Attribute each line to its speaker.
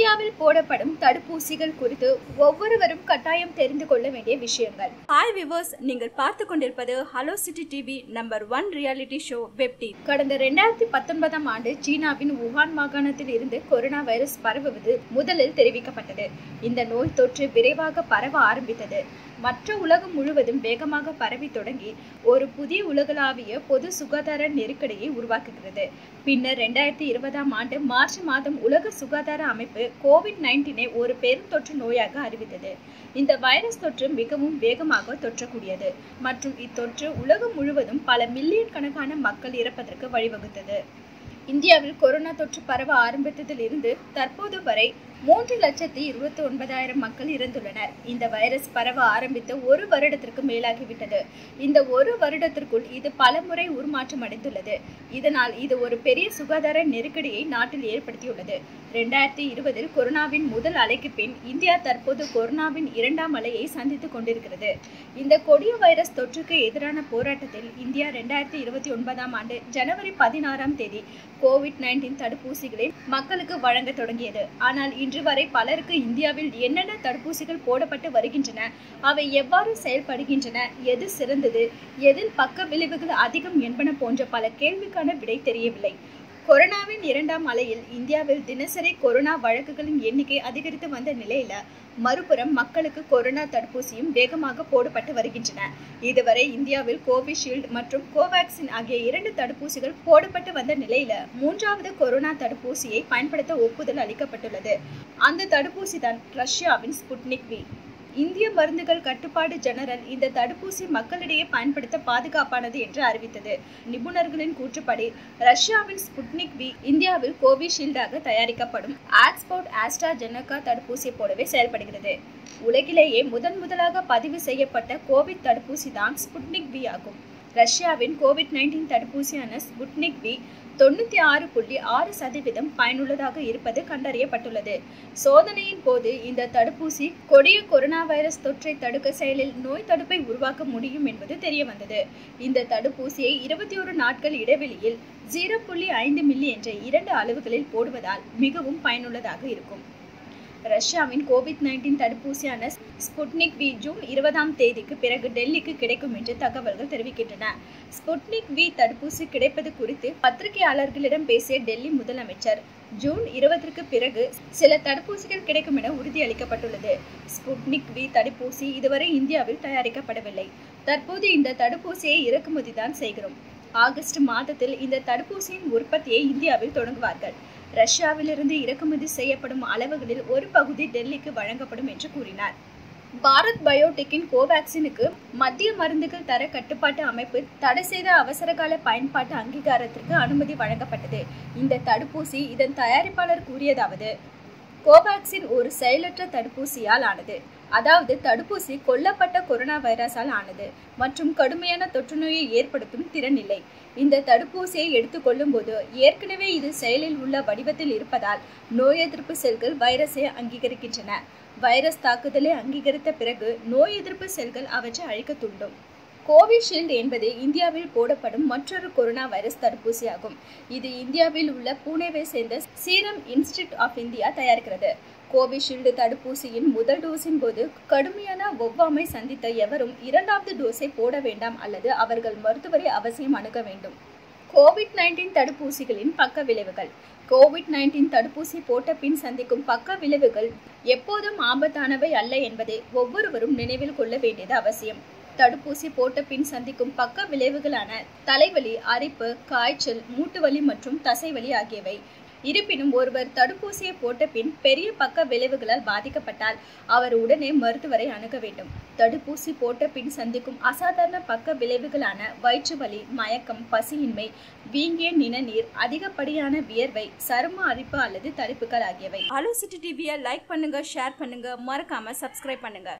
Speaker 1: இந்தியாவில் போடப்படும் தடுப்பூசிகள் குறித்து ஒவ்வொருவரும் கட்டாயம் தெரிந்து கொள்ள வேண்டிய விஷயங்கள் ஹாய் விவர்ஸ் நீங்கள் பார்த்து கொண்டிருப்பது hello city TV number one reality show web TV கடந்த ரெண்டாயிரத்தி பத்தொன்பதாம் ஆண்டு சீனாவின் வுஹான் மாகாணத்தில் இருந்து கொரோனா வைரஸ் பரவுவது முதலில் தெரிவிக்கப்பட்டது இந்த நோய் தொற்று விரைவாக பரவ ஆரம்பித்தது மற்ற உலகம் முழுவதும் வேகமாக பரவி தொடங்கி ஒரு புதிய உலகளாவிய பொது சுகாதார நெருக்கடியை உருவாக்குகிறது பின்னர் ரெண்டாயிரத்தி இருபதாம் ஆண்டு மார்ச் மாதம் உலக சுகாதார அமைப்பு கோவிட் நைன்டீனை ஒரு பெருந்தொற்று நோயாக அறிவித்தது இந்த வைரஸ் தொற்று மிகவும் வேகமாக தொற்றக்கூடியது மற்றும் இத்தொற்று உலகம் முழுவதும் பல மில்லியன் கணக்கான மக்கள் இறப்பதற்கு வழிவகுத்தது இந்தியாவில் கொரோனா தொற்று பரவ ஆரம்பித்ததில் இருந்து தற்போது வரை மூன்று லட்சத்தி இருபத்தி ஒன்பதாயிரம் மக்கள் இறந்துள்ளனர் இந்த வைரஸ் பரவ ஆரம்பித்து ஒரு வருடத்திற்கு மேலாகிவிட்டது இந்த ஒரு வருடத்திற்குள் இது பலமுறை உருமாற்றம் அடைந்துள்ளது இதனால் இது ஒரு பெரிய சுகாதார நெருக்கடியை நாட்டில் ஏற்படுத்தியுள்ளது ரெண்டாயிரத்தி இருபதில் கொரோனாவின் முதல் அலைக்கு பின் இந்தியா தற்போது கொரோனாவின் இரண்டாம் அலையை சந்தித்துக் கொண்டிருக்கிறது இந்த கொடிய வைரஸ் தொற்றுக்கு எதிரான போராட்டத்தில் இந்தியா ரெண்டாயிரத்தி இருபத்தி ஒன்பதாம் ஆண்டு ஜனவரி பதினாறாம் தேதி கோவிட் நைன்டீன் தடுப்பூசிகளை மக்களுக்கு வழங்க தொடங்கியது ஆனால் இன்று வரை பலருக்கு இந்தியாவில் என்னென்ன தடுப்பூசிகள் போடப்பட்டு வருகின்றன அவை எவ்வாறு செயல்படுகின்றன எது சிறந்தது எதில் பக்க விளைவுகள் அதிகம் என்பன போன்ற பல கேள்விக்கான விடை தெரியவில்லை கொரோனாவின் இரண்டாம் அலையில் இந்தியாவில் தினசரி கொரோனா வழக்குகளின் எண்ணிக்கை அதிகரித்து வந்த நிலையில மறுபுறம் மக்களுக்கு கொரோனா தடுப்பூசியும் வேகமாக போடப்பட்டு வருகின்றன இதுவரை இந்தியாவில் கோவிஷீல்டு மற்றும் கோவேக்சின் ஆகிய இரண்டு தடுப்பூசிகள் போடப்பட்டு வந்த நிலையில மூன்றாவது கொரோனா தடுப்பூசியை பயன்படுத்த ஒப்புதல் அளிக்கப்பட்டுள்ளது அந்த தடுப்பூசி தான் ரஷ்யாவின் ஸ்புட்னிக் வி இந்திய மருந்துகள் கட்டுப்பாடு ஜெனரல் இந்த தடுப்பூசி மக்களிடையே பயன்படுத்த பாதுகாப்பானது என்று அறிவித்தது நிபுணர்களின் கூற்றுப்படி ரஷ்யாவின் ஸ்புட்னிக் வி இந்தியாவில் கோவிஷீல்டாக தயாரிக்கப்படும் ஆக்ஸ்போர்ட் ஆஸ்ட்ராஜெனகா தடுப்பூசி போலவே செயல்படுகிறது உலகிலேயே முதன் முதலாக பதிவு செய்யப்பட்ட கோவிட் தடுப்பூசி தான் ஸ்புட்னிக் வி ஆகும் ரஷ்யாவின் கோவிட் நைன்டீன் தடுப்பூசியான ஸ்புட்னிக் வி தொண்ணூத்தி ஆறு புள்ளி ஆறு சதவீதம் பயனுள்ளதாக இருப்பது கண்டறியப்பட்டுள்ளது சோதனையின் போது இந்த தடுப்பூசி கொடிய கொரோனா வைரஸ் தொற்றை தடுக்க செயலில் நோய் தடுப்பை உருவாக்க முடியும் என்பது தெரிய வந்தது இந்த தடுப்பூசியை இருபத்தி ஒரு நாட்கள் இடைவெளியில் ஜீரோ புள்ளி ஐந்து மில்லி என்ற இரண்டு அளவுகளில் போடுவதால் மிகவும் பயனுள்ளதாக இருக்கும் ரஷ்யாவின் கோவிட் நைன்டீன் தடுப்பூசியான ஸ்புட்னிக் வி ஜூன் இருபதாம் தேதிக்கு பிறகு டெல்லிக்கு கிடைக்கும் என்று தகவல்கள் தெரிவிக்கின்றன ஸ்புட்னிக் வி தடுப்பூசி கிடைப்பது குறித்து பத்திரிகையாளர்களிடம் பேசிய டெல்லி முதலமைச்சர் ஜூன் இருபதற்கு பிறகு சில தடுப்பூசிகள் கிடைக்கும் என உறுதியளிக்கப்பட்டுள்ளது ஸ்புட்னிக் வி தடுப்பூசி இதுவரை இந்தியாவில் தயாரிக்கப்படவில்லை தற்போது இந்த தடுப்பூசியை இறக்குமதி தான் செய்கிறோம் ஆகஸ்ட் மாதத்தில் இந்த தடுப்பூசியின் உற்பத்தியை இந்தியாவில் தொடங்குவார்கள் ரஷ்யாவிலிருந்து இறக்குமதி செய்யப்படும் அளவுகளில் ஒரு பகுதி டெல்லிக்கு வழங்கப்படும் என்று கூறினார் பாரத் பயோடெக்கின் கோவேக்சினுக்கு மத்திய மருந்துகள் தர கட்டுப்பாட்டு அமைப்பு தடை செய்த அவசரகால பயன்பாட்டு அங்கீகாரத்திற்கு அனுமதி வழங்கப்பட்டது இந்த தடுப்பூசி இதன் தயாரிப்பாளர் கூறியதாவது கோவேக்சின் ஒரு செயலற்ற தடுப்பூசியால் ஆனது அதாவது தடுப்பூசி கொல்லப்பட்ட கொரோனா வைரஸால் ஆனது மற்றும் கடுமையான தொற்றுநோயை ஏற்படுத்தும் திறன் இல்லை இந்த தடுப்பூசியை எடுத்துக்கொள்ளும் போது ஏற்கனவே இது செயலில் உள்ள வடிவத்தில் இருப்பதால் நோய் எதிர்ப்பு செல்கள் வைரஸை அங்கீகரிக்கின்றன வைரஸ் தாக்குதலை அங்கீகரித்த பிறகு நோய் எதிர்ப்பு செல்கள் அவற்றை அழிக்க தூண்டும் கோவிஷீல்டு என்பது இந்தியாவில் போடப்படும் மற்றொரு கொரோனா வைரஸ் தடுப்பூசி ஆகும் இது இந்தியாவில் உள்ள பூனேவை சேர்ந்த சீரம் இன்ஸ்டிடியூட் ஆஃப் இந்தியா தயாரிக்கிறது கோவிஷீல்டு தடுப்பூசியின் முதல் டோஸின் போது கடுமையான ஒவ்வாமை சந்தித்த எவரும் இரண்டாவது டோஸை போட வேண்டாம் அல்லது அவர்கள் மருத்துவரை அவசியம் அணுக வேண்டும் கோவிட் நைன்டீன் தடுப்பூசிகளின் பக்க விளைவுகள் கோவிட் நைன்டீன் தடுப்பூசி போட்ட பின் சந்திக்கும் பக்க விளைவுகள் எப்போதும் ஆபத்தானவை அல்ல என்பதை ஒவ்வொருவரும் நினைவில் கொள்ள வேண்டியது அவசியம் தடுப்பூசி போட்ட பின் சந்திக்கும் பக்க விளைவுகளான தலைவலி அரிப்பு காய்ச்சல் மூட்டுவலி மற்றும் தசைவலி ஆகியவை இருப்பினும் ஒருவர் தடுப்பூசியை போட்ட பின் பெரிய பக்க விளைவுகளால் பாதிக்கப்பட்டால் அவர் உடனே மருத்துவரை அணுக வேண்டும் தடுப்பூசி போட்ட பின் சந்திக்கும் அசாதாரண பக்க விளைவுகளான வயிற்று வலி மயக்கம் பசியின்மை வீங்கிய நிணநீர் அதிகப்படியான வியர்வை சரும அரிப்பு அல்லது தடுப்புகள் ஆகியவை ஹலோ சிட்டி டிவியை லைக் பண்ணுங்க ஷேர் பண்ணுங்க மறக்காம சப்ஸ்கிரைப் பண்ணுங்க